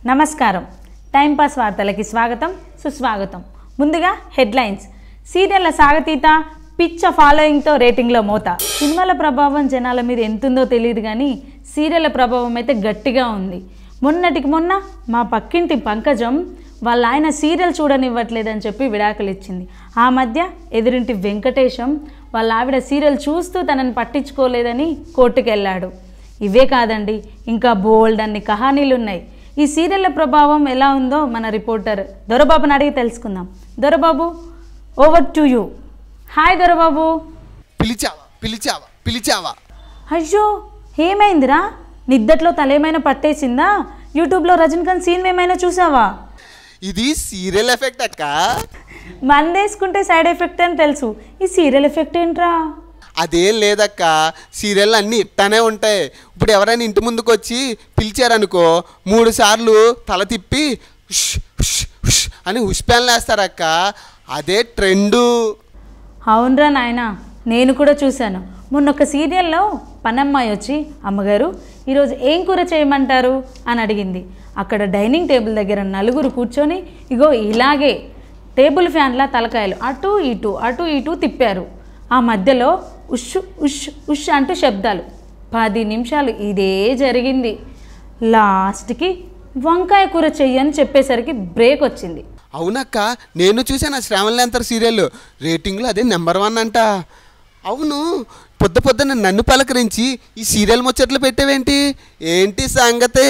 నమస్కారం టైంపాస్ వార్తలకి స్వాగతం సుస్వాగతం ముందుగా హెడ్లైన్స్ సీరియళ్ల సాగతీత పిచ్చ ఫాలోయింగ్తో రేటింగ్లో మోత సినిమాల ప్రభావం జనాల మీద ఎంతుందో తెలియదు కానీ సీరియళ్ల ప్రభావం అయితే గట్టిగా ఉంది మొన్నటికి మొన్న మా పక్కింటి పంకజం వాళ్ళ ఆయన సీరియల్ చూడనివ్వట్లేదని చెప్పి విడాకులు ఇచ్చింది ఆ మధ్య ఎదురింటి వెంకటేశం వాళ్ళ ఆవిడ సీరియల్ చూస్తూ తనని పట్టించుకోలేదని కోర్టుకు వెళ్ళాడు ఇవే కాదండి ఇంకా బోల్డ్ అన్ని కహానీలు ఉన్నాయి ఈ సీరియళ్ల ప్రభావం ఎలా ఉందో మన రిపోర్టర్ దొరబాబుని అడిగి తెలుసుకుందాం Dorababu over to you hi Dorababu పిలిచావా పిలిచావా పిలిచావా అయ్యో ఏమైందిరా నిద్దట్లో తలేమైనా పట్టేసిందా యూట్యూబ్లో రజనీకాంత్ సీన్ ఏమైనా చూసావా ఇది సీరియల్ ఎఫెక్ట్ అక్క మందేసుకుంటే సైడ్ ఎఫెక్ట్ అని తెలుసు ఈ సీరియల్ ఎఫెక్ట్ ఏంట్రా అదేం లేదక్క సీరియల్ అన్నీ ఇట్టానే ఉంటాయి ఇప్పుడు ఎవరైనా ఇంటి ముందుకు వచ్చి పిలిచారనుకో మూడు సార్లు తల తిప్పి ఉష్, ఉష్, ఉష్ అని ఉష్పాన్లు వేస్తారక్క అదే ట్రెండు అవునరా నాయనా నేను కూడా చూశాను మొన్న ఒక సీరియల్లో పనమ్మాయి వచ్చి అమ్మగారు ఈరోజు ఏం కూర చేయమంటారు అని అడిగింది అక్కడ డైనింగ్ టేబుల్ దగ్గర నలుగురు కూర్చొని ఇగో ఇలాగే టేబుల్ ఫ్యాన్లా తలకాయలు అటు ఇటు అటు ఇటు తిప్పారు ఆ మధ్యలో ఉష్ ఉష్ ఉష్ అంటూ శబ్దాలు పది నిమిషాలు ఇదే జరిగింది లాస్ట్కి వంకాయ కూర చెయ్యని చెప్పేసరికి బ్రేక్ వచ్చింది అవునక్క నేను చూసాను ఆ శ్రావణలేంతర్ సీరియల్ రేటింగ్లో అదే నెంబర్ వన్ అంట అవును పొద్దు పొద్దున్న నన్ను పలకరించి ఈ సీరియల్ ముచ్చట్లు పెట్టేవేంటి ఏంటి సంగతే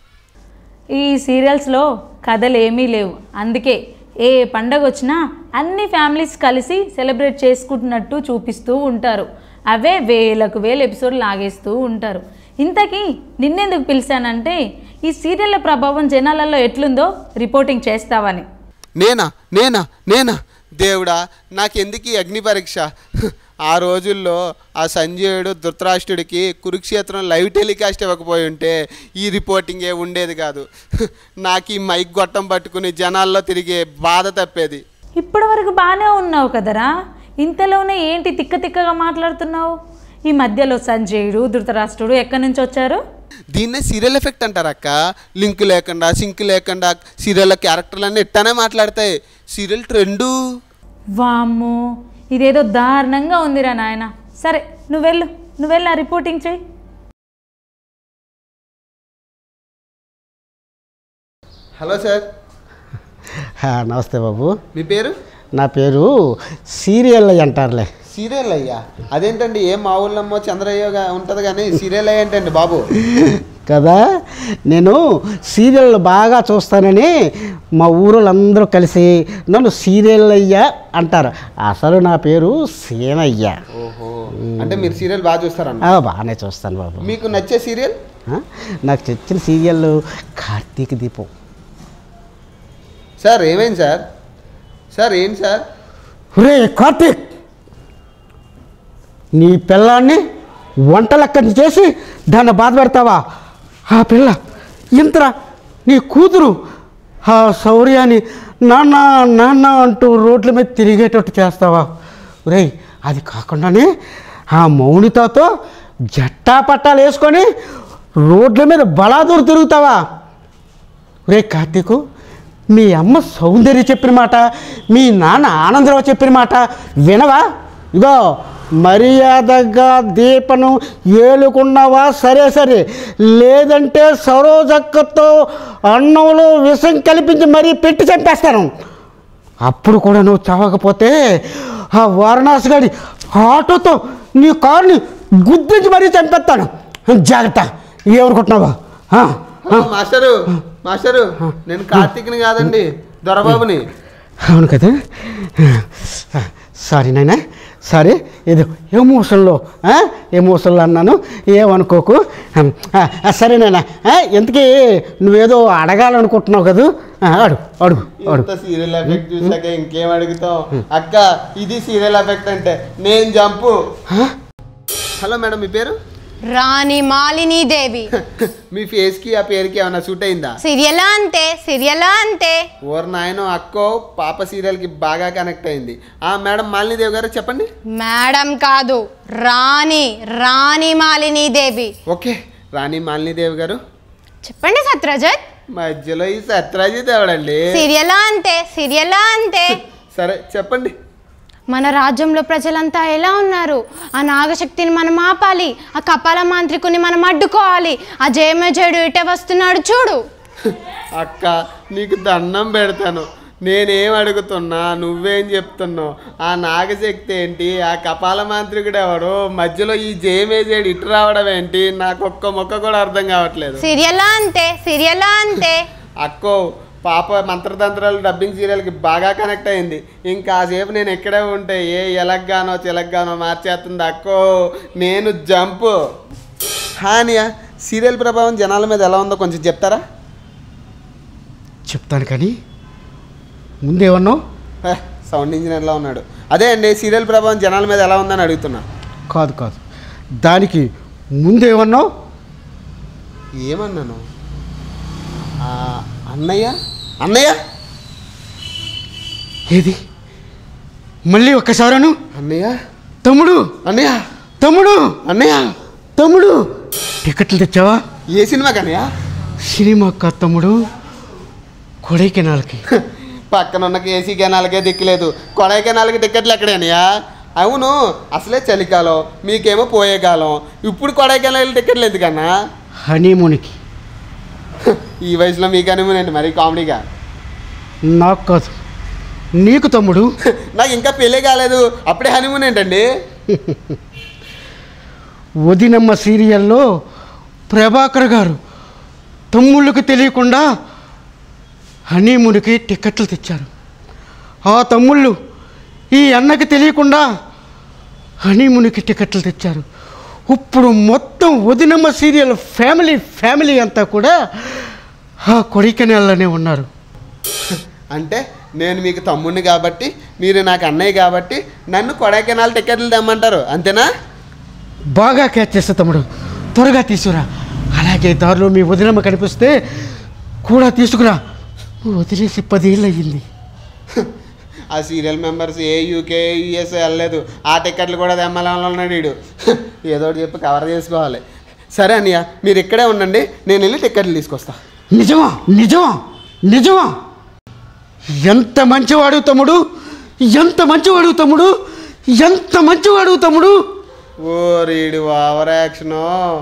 ఈ సీరియల్స్లో కథలు ఏమీ లేవు అందుకే ఏ పండగ వచ్చినా అన్ని ఫ్యామిలీస్ కలిసి సెలబ్రేట్ చేసుకుంటున్నట్టు చూపిస్తూ ఉంటారు అవే వేలకు వేలు ఎపిసోడ్ లాగేస్తూ ఉంటారు ఇంతకీ నిన్నెందుకు పిలిచానంటే ఈ సీరియళ్ళ ప్రభావం జనాలలో ఎట్లుందో రిపోర్టింగ్ చేస్తావని నేనా నేనా నేనా దేవుడా నాకెందుకు ఈ అగ్ని పరీక్ష ఆ రోజుల్లో ఆ సంజయుడు ధృతరాష్ట్రుడికి కురుక్షేత్రం లైవ్ టెలికాస్ట్ ఇవ్వకపోయి ఉంటే ఈ రిపోర్టింగ్ ఏ ఉండేది కాదు నాకు ఈ మైక్ గొట్టం పట్టుకుని జనాల్లో తిరిగే బాధ తప్పేది ఇప్పటి వరకు బాగానే ఉన్నావు కదరా ఇంతలోనే ఏంటి తిక్క తిక్కగా మాట్లాడుతున్నావు ఈ మధ్యలో సంజయుడు ధృతరాష్ట్రుడు ఎక్కడి నుంచి వచ్చారు దీన్నే సీరియల్ ఎఫెక్ట్ అంటారు అక్క లింక్ లేకుండా సింక్ లేకుండా సీరియల్ క్యారెక్టర్లన్నీ ఎట్టానే మాట్లాడతాయి సీరియల్ ట్రెండు వామ్మో ఇదేదో దారుణంగా ఉందిరా నాయన సరే నువ్వు వెళ్ళు నువ్వు వెళ్ళి ఆ రిపోర్టింగ్ చేయి హలో సార్ హా, నమస్తే బాబు మీ పేరు నా పేరు సీరియల్ అంటారులే సీరియల్ అయ్యా అదేంటండి ఏ మా ఊళ్ళమ్మో చంద్రయ్యగా ఉంటుంది కానీ సీరియల్ ఏంటండి బాబు కదా నేను సీరియల్ బాగా చూస్తానని మా ఊరోళ్ళందరూ కలిసి నన్ను సీరియల్ అయ్యా అంటారు అసలు నా పేరు సేనయ్య ఓహో అంటే మీరు సీరియల్ బాగా చూస్తారన్న ఆ, బాగానే చూస్తాను బాబు మీకు నచ్చే సీరియల్ ఆ, నాకు తెచ్చిన సీరియల్ కార్తీక దీపం సార్ ఏమైంది సార్ సార్ ఏంటి సార్ రే కార్తీక్ నీ పిల్లాన్ని వంట లెక్కని చేసి దాన్ని బాధ పెడతావా ఆ పిల్ల ఇంతరా నీ కూతురు ఆ శౌర్యాన్ని నాన్న నాన్న అంటూ రోడ్ల మీద తిరిగేటట్టు చేస్తావా రేయ్ అది కాకుండానే ఆ మౌనితతో జట్టా పట్టాలు వేసుకొని రోడ్ల మీద బలాదూరు తిరుగుతావా రే కార్తీకు మీ అమ్మ సౌందర్య చెప్పిన మాట మీ నాన్న ఆనందరావు చెప్పిన మాట వినవా ఇగో మర్యాదగా దీపను ఏలుకున్నావా సరే సరే లేదంటే సరోజక్కతో అన్నంలో విషం కల్పించి మరీ పెట్టి చంపేస్తాను అప్పుడు కూడా నువ్వు చావకపోతే ఆ వారణాసి గారి ఆటోతో నీ కారుని గుద్దించి మరీ చంపేస్తాను జాగ్రత్త ఏమనుకుంటున్నావా ఆ, ఆ. మాస్టరు మాస్టరు నేను కార్తీక్ని కాదండి దొరబాబుని అవును కదా సారీ నాయనా సారీ ఏదో ఎమోషన్లో ఎమోషన్లో అన్నాను ఏమనుకోకు ఆ, ఆ, సరే నాయనా ఎంతకీ నువ్వేదో అడగాలనుకుంటున్నావు కదా ఆ, అడుగు అడుగు అడుగు ఇంత సీరియల్ ఎఫెక్ట్ చూసాక ఇంకేం అడుగుతాం అక్క ఇది సీరియల్ ఎఫెక్ట్ అంటే నేను జంపు హలో మేడం మీ పేరు రాణి మాలిని దేవి మీ ఫేస్ కి ఆ పేరుకి ఏమైనా సూట్ అయిందా సిరియల్ అంతే సిరియల్ అంతే ఓర్ నాయనో అక్కో పాప సీరియల్ కి బాగా కనెక్ట్ అయింది ఆ మేడం మాలినీదేవి గారు చెప్పండి మేడం కాదు రాణి రాణి మాలిని దేవి ఓకే రాణి మాలినీదేవి గారు చెప్పండి సత్రజత్ మధ్యలో ఈ సత్యరాజిత్ ఎవడండి సిరియలా అంతే సిరియలా అంతే సరే చెప్పండి మన రాజ్యంలో ప్రజలంతా ఎలా ఉన్నారు ఆ నాగశక్తిని మనం ఆపాలి ఆ కపాల మాంత్రికుని మనం అడ్డుకోవాలి ఆ జయమజయుడు ఇటే వస్తున్నాడు చూడు అక్క నీకు దండం పెడతాను నేనేం అడుగుతున్నా నువ్వేం చెప్తున్నావు ఆ నాగశక్తి ఏంటి ఆ కపాల మాంత్రికుడు ఎవడు మధ్యలో ఈ జేమేజేడు ఇటు రావడం ఏంటి నాకు ఒక్క మొక్క కూడా అర్థం కావట్లేదు సిరియలా అంతే సిరియలా అంతే అక్కో పాప మంత్రతంత్రాలు డబ్బింగ్ సీరియల్కి బాగా కనెక్ట్ అయింది ఇంకాసేపు నేను ఎక్కడే ఉంటే ఏ ఎలగ్గానో చిలగ్గానో మార్చేస్తుంది అక్కో నేను జంపు హానియా సీరియల్ ప్రభావం జనాల మీద ఎలా ఉందో కొంచెం చెప్తారా చెప్తాను కానీ ముందేమన్నావు హే, సౌండ్ ఇంజనీర్లా ఉన్నాడు అదే అండి సీరియల్ ప్రభావం జనాల మీద ఎలా ఉందని అడుగుతున్నా కాదు కాదు దానికి ముందేమన్నావు ఏమన్నాను ఆ, అన్నయ్య అన్నయ్య ఏది మళ్ళీ ఒక్కసారను అన్నయ్య తమ్ముడు అన్నయ్య తమ్ముడు అన్నయ్య తమ్ముడు టికెట్లు తెచ్చావా ఏ సినిమాకి అన్నయ్య సినిమా కా తమ్ముడు కొడైకెనాల్కి పక్కన ఉన్న కేసీ కెనాలకే దిక్కులేదు కొడైకెనాల్కి టికెట్లు ఎక్కడేనయ్యా అవును అసలే చలికాలం మీకేమో పోయే కాలం ఇప్పుడు కొడైకెనాల్ టికెట్లు ఎందుకన్నా హనీమూన్కి ఈ వయసులో మీకనేమోనండి మరి కామెడీగా నాకు కాదు నీకు తమ్ముడు నాకు ఇంకా పెళ్ళే కాలేదు అప్పుడే హనీమూన్ ఏంటండి వదినమ్మ సీరియల్లో ప్రభాకర్ గారు తమ్ముళ్ళకి తెలియకుండా హనీమూన్కి టికెట్లు తెచ్చారు ఆ తమ్ముళ్ళు ఈ అన్నకి తెలియకుండా హనీమూన్కి టికెట్లు తెచ్చారు ఇప్పుడు మొత్తం వదినమ్మ సీరియల్ ఫ్యామిలీ ఫ్యామిలీ అంతా కూడా ఆ కొడికెనెల్లోనే ఉన్నారు అంటే నేను మీకు తమ్ముడిని కాబట్టి మీరు నాకు అన్నయ్య కాబట్టి నన్ను కొడైకెనాల్ టికెట్లు తెమ్మంటారు అంతేనా బాగా క్యాచ్ చేస్తా తమ్ముడు త్వరగా తీసుకురా అలాగే దారిలో మీ వదినమ్మ కనిపిస్తే కూడా తీసుకురా వదిలేసి పదేళ్ళు అయ్యింది ఆ సీరియల్ మెంబర్స్ ఏ యూకే యుఎస్ వెళ్ళలేదు ఆ టికెట్లు కూడా తెమ్మాలని ఉన్నాడు వీడు ఏదో ఒకటి చెప్పి కవర్ చేసుకోవాలి సరే అన్నయ్య మీరు ఇక్కడే ఉండండి నేను వెళ్ళి టికెట్లు తీసుకొస్తా నిజమా నిజమా నిజమా ఎంత మంచివాడు తమ్ముడు ఎంత మంచివాడు తమ్ముడు ఎంత మంచివాడు తమ్ముడు ఓ రీడు ఓవర్ యాక్షను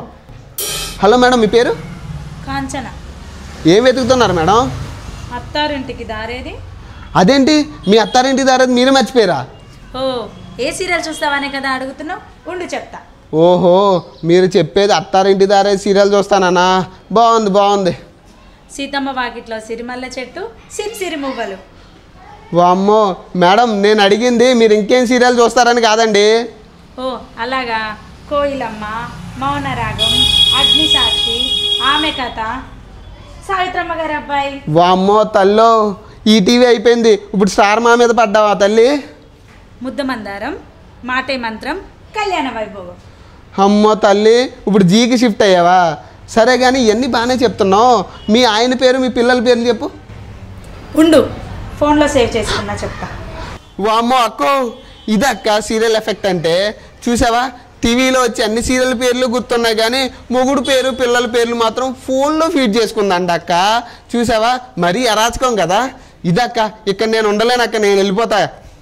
హలో మేడం మీ పేరు కాంచన ఏం వెతుకుతున్నారు మేడం అత్తారింటికి దారేది అదేంటి మీ అత్తారింటి దారేది మీరు మర్చిపోయారా ఓ ఏ సీరియల్ చూస్తావనే కదా అడుగుతున్నావు ఉండు చెప్తా ఓహో మీరు చెప్పేది అత్తారింటి దారే సీరియల్ చూస్తానన్నా బాగుంది బాగుంది సీతమ్మ వాకిట్లో సిరిమల్లె చెట్టు సిరి సిరి మువ్వలు వామ్మో మేడం నేను అడిగింది మీరు ఇంకేం సీరియల్ చూస్తారని కాదండి ఓ అలాగా కోయిలమ్మ మౌనరాగం అగ్నిసాక్షి ఆమె కథ సావిత్రమ్మ గారి అబ్బాయి వామ్మో తల్లో ఈ టీవీ అయిపోయింది ఇప్పుడు స్టార్ మా మీద పడ్డావా తల్లి ముద్దమందారం మాటే మంత్రం కళ్యాణ వైభవం అమ్మో తల్లి ఇప్పుడు జీకి షిఫ్ట్ అయ్యావా సరే కానీ ఇవన్నీ బాగానే చెప్తున్నావు మీ ఆయన పేరు మీ పిల్లల పేర్లు చెప్పు ఉండు ఫోన్లో సేవ్ చేసుకున్నా చెప్తా వామ్మో అక్కో ఇది అక్క సీరియల్ ఎఫెక్ట్ అంటే చూసావా టీవీలో వచ్చి అన్ని సీరియల్ పేర్లు గుర్తున్నాయి కానీ మొగుడు పేరు పిల్లల పేర్లు మాత్రం ఫోన్లో ఫీడ్ చేసుకుందంట అక్క చూసావా మరీ అరాచకం కదా ఇదక్క ఇక్కడ నేను ఉండలేనక్క నేను వెళ్ళిపోతా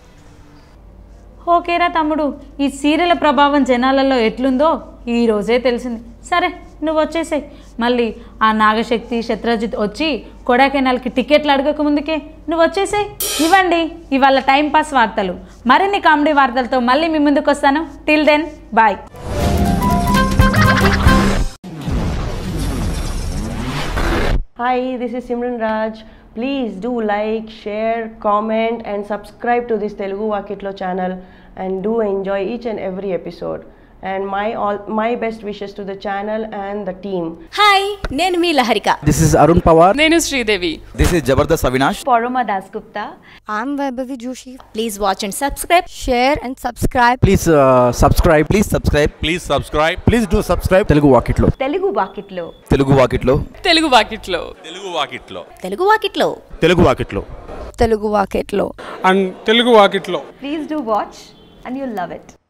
ఓకేరా తమ్ముడు ఈ సీరియల్ ప్రభావం జనాలలో ఎట్లుందో ఈ రోజే తెలిసింది సరే నువ్వు వచ్చేసాయి మళ్ళీ ఆ నాగశక్తి శత్రుజిత్ వచ్చి కొడాకెనాల్కి టికెట్లు అడగక ముందుకే నువ్వు వచ్చేసాయి ఇవ్వండి ఇవాళ టైం పాస్ వార్తలు మరిన్ని కామెడీ వార్తలతో మళ్ళీ మీ ముందుకు వస్తాను till then bye Hi, this is Simran Raj. Please do like, share, comment, and subscribe to this Telugu Vakitlo channel and do enjoy each and every episode. And my all my best wishes to the channel and the team. హాయ్ నేను మీ Laharika This is Arun Pawar. నేను Sridevi This is Jabardast Avinash. Parama Das Gupta I'm Vaibhavi Joshi. Please watch and subscribe Share and subscribe. Please uh, subscribe. Please subscribe. Please subscribe. Please do subscribe. Telugu Vakitlo. Telugu వాకిట్లో Telugu Vakitlo. Telugu వాకిట్లో తెలుగు వాకిట్లో తెలుగు వాకిట్లో తెలుగు వాకిట్లో Telugu Vakitlo. And Telugu వాకిట్లో please do watch and you love it